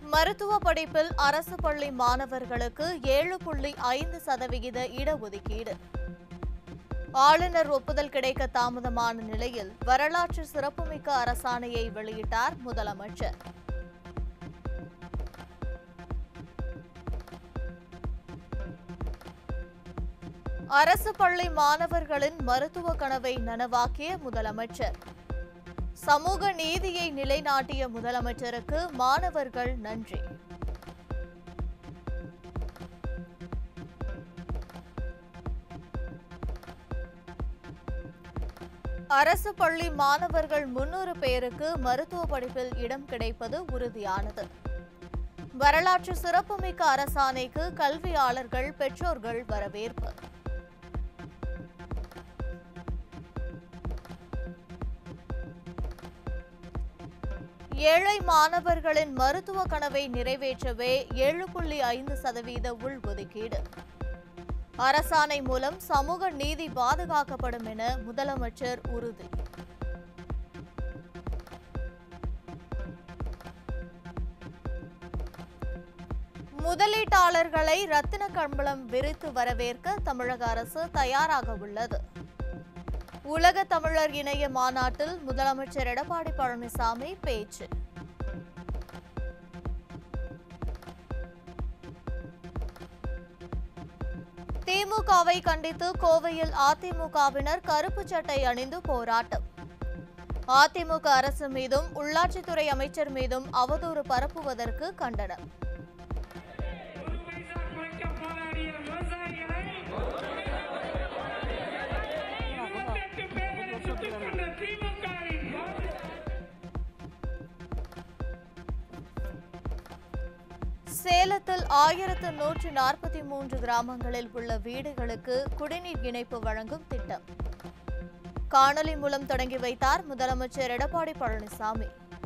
மருத்துவ படிப்பில் அரசு பள்ளி மாணவர்களுக்கு ஏழு புள்ளி ஐந்து சதவிகித இடஒதுக்கீடு ஆளுநர் ஒப்புதல் கிடைக்க தாமதமான நிலையில் வரலாற்று சிறப்புமிக்க அரசாணையை வெளியிட்டார் முதலமைச்சர் அரசு பள்ளி மாணவர்களின் மருத்துவ கனவை நனவாக்கிய முதலமைச்சர் சமூக நீதியை நிலைநாட்டிய முதலமைச்சருக்கு மாணவர்கள் நன்றி அரசு பள்ளி மாணவர்கள் முன்னூறு பேருக்கு மருத்துவ படிப்பில் இடம் கிடைப்பது உறுதியானது வரலாற்று சிறப்புமிக்க அரசாணைக்கு கல்வியாளர்கள் பெற்றோர்கள் வரவேற்பு ஏழை மாணவர்களின் மருத்துவ கனவை நிறைவேற்றவே ஏழு புள்ளி ஐந்து சதவீத உள்ஒதுக்கீடு அரசாணை மூலம் சமூக நீதி பாதுகாக்கப்படும் என முதலமைச்சர் உறுதி முதலீட்டாளர்களை ரத்தின கம்பளம் விரித்து வரவேற்க தமிழக அரசு தயாராக உள்ளது உலக தமிழர் இணைய மாநாட்டில் முதலமைச்சர் எடப்பாடி பழனிசாமி பேச்சு திமுகவை கண்டித்து கோவையில் அதிமுகவினர் கருப்பு சட்டை அணிந்து போராட்டம் அதிமுக அரசு மீதும் உள்ளாட்சித்துறை அமைச்சர் மீதும் அவதூறு பரப்புவதற்கு கண்டனம் ஒரு பைசா குறைக்க போராடிய விவசாயிகளை இருபத்தெட்டு பேரை சுட்டுக் கொண்ட திமுகவின் சேலத்தில் ஆயிரத்து நூற்று நாற்பத்தி மூன்று கிராமங்களில் உள்ள வீடுகளுக்கு குடிநீர் இணைப்பு வழங்கும் திட்டம் காணொலி மூலம் தொடங்கி வைத்தார் முதலமைச்சர் எடப்பாடி பழனிசாமி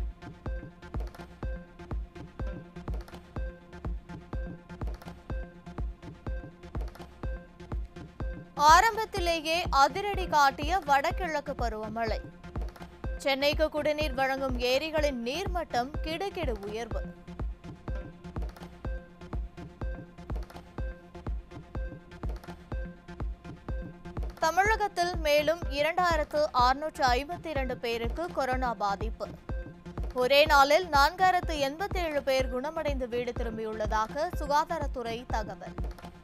ஆரம்பத்திலேயே அதிரடி காட்டிய வடகிழக்கு பருவமழை சென்னைக்கு குடிநீர் வழங்கும் ஏரிகளின் நீர்மட்டம் கிடுகிடு உயர்வு தமிழகத்தில் மேலும் இரண்டாயிரத்து அறுநூற்று ஐம்பத்தி இரண்டு பேருக்கு கொரோனா பாதிப்பு ஒரே நாளில் நான்காயிரத்து எண்பத்தி ஏழு பேர் குணமடைந்து வீடு திரும்பியுள்ளதாக சுகாதாரத்துறை தகவல்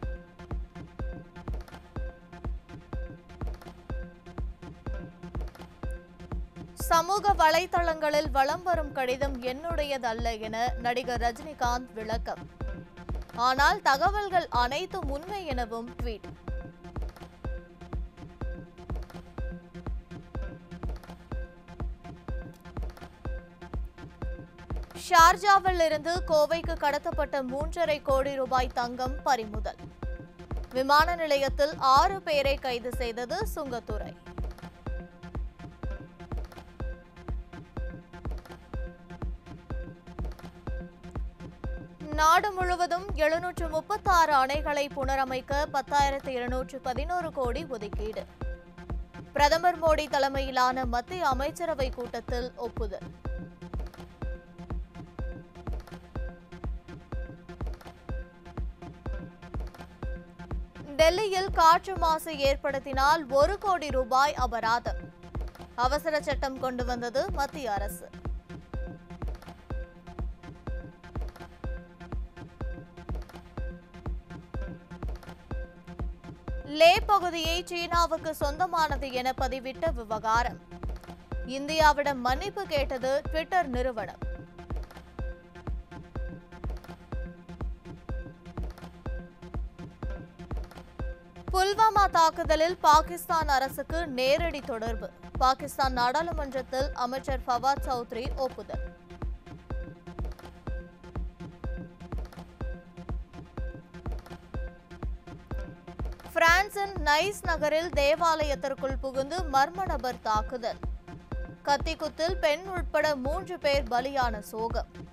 சமூக வலைதளங்களில் வலம் வரும் கடிதம் என்னுடையதல்ல என நடிகர் ரஜினிகாந்த் விளக்கம் ஆனால் தகவல்கள் அனைத்தும் உண்மை எனவும் ட்வீட் ஷார்ஜாவில் இருந்து கோவைக்கு கடத்தப்பட்ட மூன்றரை கோடி ரூபாய் தங்கம் பறிமுதல் விமான நிலையத்தில் ஆறு பேரை கைது செய்தது சுங்கத்துறை நாடு முழுவதும் எழுநூற்று முப்பத்தாறு அணைகளை புனரமைக்க பத்தாயிரத்து இருநூற்று பதினோரு கோடி ஒதுக்கீடு பிரதமர் மோடி தலைமையிலான மத்திய அமைச்சரவை கூட்டத்தில் ஒப்புதல் டெல்லியில் காற்று மாசு ஏற்படுத்தினால் ஒரு கோடி ரூபாய் அபராதம் அவசர சட்டம் கொண்டு வந்தது மத்திய அரசு லே பகுதியை சீனாவுக்கு சொந்தமானது என பதிவிட்ட விவகாரம் இந்தியாவிடம் மன்னிப்பு கேட்டது ட்விட்டர் நிறுவனம் புல்வாமா தாக்குதலில் பாகிஸ்தான் அரசுக்கு நேரடி தொடர்பு பாகிஸ்தான் நாடாளுமன்றத்தில் அமைச்சர் ஃபவாத் சௌத்ரி ஒப்புதல் பிரான்சின் நைஸ் நகரில் தேவாலயத்திற்குள் புகுந்து மர்ம நபர் தாக்குதல் கத்திக்குத்தில் பெண் உட்பட மூன்று பேர் பலியான சோகம்